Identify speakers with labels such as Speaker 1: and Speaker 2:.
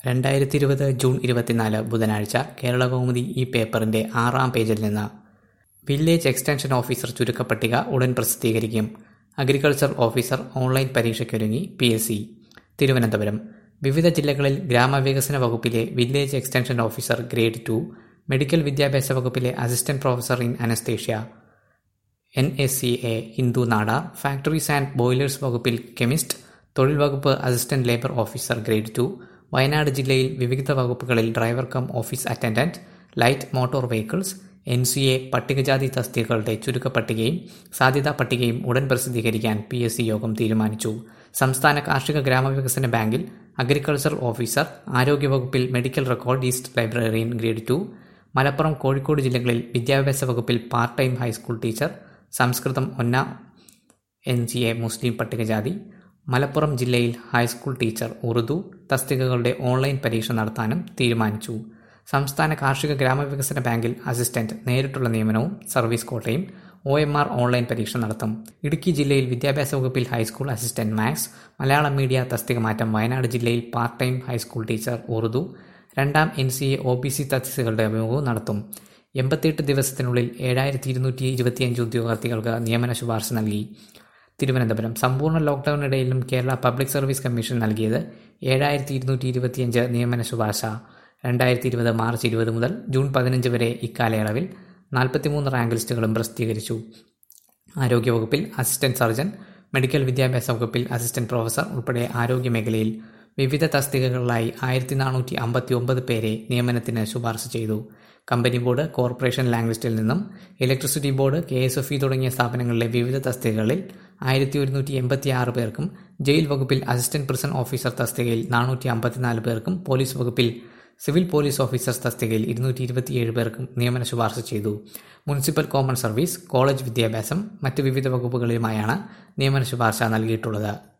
Speaker 1: രണ്ടായിരത്തി ഇരുപത് ജൂൺ ഇരുപത്തിനാല് ബുധനാഴ്ച കേരളകൗമുദി ഈ പേപ്പറിന്റെ ആറാം പേജിൽ നിന്ന് വില്ലേജ് എക്സ്റ്റൻഷൻ ഓഫീസർ ചുരുക്കപ്പട്ടിക ഉടൻ പ്രസിദ്ധീകരിക്കും അഗ്രികൾച്ചർ ഓഫീസർ ഓൺലൈൻ പരീക്ഷയ്ക്കൊരുങ്ങി പി എസ് സി തിരുവനന്തപുരം വിവിധ ജില്ലകളിൽ ഗ്രാമവികസന വകുപ്പിലെ village extension officer grade two medical വിദ്യാഭ്യാസ വകുപ്പിലെ assistant professor in anaesthesia N S C A Hindu Nadar factories and boilers വകുപ്പിൽ കെമിസ്റ്റ് തൊഴിൽ വകുപ്പ് assistant labour officer grade two Wayanad ജില്ലയിൽ വിവിധ വകുപ്പുകളിൽ driver cum office attendant light motor vehicles N C A പട്ടികജാതി തസ്തികകളുടെ ചുരുക്കപ്പട്ടികയും സാധ്യതാ പട്ടികയും ഉടൻ പ്രസിദ്ധീകരിക്കാൻ പി എസ് സി യോഗം തീരുമാനിച്ചു സംസ്ഥാന കാർഷിക ഗ്രാമവികസന ബാങ്കിൽ അഗ്രികൾച്ചർ ഓഫീസർ ആരോഗ്യവകുപ്പിൽ medical record east librarian grade two Malappuram Kozhikode ജില്ലകളിൽ വിദ്യാഭ്യാസ വകുപ്പിൽ part time high school teacher Sanskrit ഒന്ന എൻ ജി എ മുസ്ലിം പട്ടികജാതി മലപ്പുറം ജില്ലയിൽ ഹൈസ്കൂൾ ടീച്ചർ ഉറുദു തസ്തികകളുടെ ഓൺലൈൻ പരീക്ഷ നടത്താനും തീരുമാനിച്ചു സംസ്ഥാന കാർഷിക ഗ്രാമവികസന ബാങ്കിൽ അസിസ്റ്റന്റ് നേരിട്ടുള്ള നിയമനവും സർവീസ് കോട്ടയും ഒ എം ആർ ഓൺലൈൻ പരീക്ഷ നടത്തും ഇടുക്കി ജില്ലയിൽ വിദ്യാഭ്യാസ വകുപ്പിൽ high school assistant maths Malayalam media തസ്തിക മാറ്റം വയനാട് ജില്ലയിൽ part time high school teacher Urdu രണ്ടാം N C A O B C തസ്തികകളുടെ അഭിമുഖവും നടത്തും എൺപത്തിയെട്ട് ദിവസത്തിനുള്ളിൽ ഏഴായിരത്തി ഇരുന്നൂറ്റി ഇരുപത്തിയഞ്ച് ഉദ്യോഗാർത്ഥികൾക്ക് നിയമന ശുപാർശ നൽകി തിരുവനന്തപുരം സമ്പൂർണ്ണ ലോക്ക്ഡൌണിനിടയിലും കേരള പബ്ലിക് സർവീസ് കമ്മീഷൻ നൽകിയത് ഏഴായിരത്തി ഇരുന്നൂറ്റി ഇരുപത്തിയഞ്ച് നിയമന ശുപാർശ രണ്ടായിരത്തി ഇരുപത് മാർച്ച് ഇരുപത് മുതൽ ജൂൺ പതിനഞ്ച് വരെ ഇക്കാലയളവിൽ നാൽപ്പത്തിമൂന്ന് റാങ്ക് ലിസ്റ്റുകളും പ്രസിദ്ധീകരിച്ചു ആരോഗ്യവകുപ്പിൽ അസിസ്റ്റന്റ് സർജൻ മെഡിക്കൽ വിദ്യാഭ്യാസ വകുപ്പിൽ അസിസ്റ്റന്റ് പ്രൊഫസർ ഉൾപ്പെടെ ആരോഗ്യ മേഖലയിൽ വിവിധ തസ്തികകളിലായി ആയിരത്തി നാനൂറ്റി അമ്പത്തി ഒമ്പത് പേരെ നിയമനത്തിന് ശുപാർശ ചെയ്തു കമ്പനി ബോർഡ് കോർപ്പറേഷൻ ലാങ് ലിസ്റ്റിൽ നിന്നും electricity board K S F E തുടങ്ങിയ സ്ഥാപനങ്ങളിലെ വിവിധ തസ്തികകളിൽ ആയിരത്തി ഒരുന്നൂറ്റി എൺപത്തി ആറ് പേർക്കും ജയിൽ വകുപ്പിൽ അസിസ്റ്റന്റ് പ്രിസൺ ഓഫീസർ തസ്തികയിൽ നാനൂറ്റി അമ്പത്തിനാല് പേർക്കും പോലീസ് വകുപ്പിൽ സിവിൽ പോലീസ് ഓഫീസർ തസ്തികയിൽ ഇരുന്നൂറ്റി ഇരുപത്തിയേഴ് പേർക്കും നിയമന ശുപാർശ ചെയ്തു മുനിസിപ്പൽ കോമൺ സർവീസ് കോളേജ് വിദ്യാഭ്യാസം മറ്റ് വിവിധ വകുപ്പുകളിലുമായാണ് നിയമന ശുപാർശ നൽകിയിട്ടുള്ളത്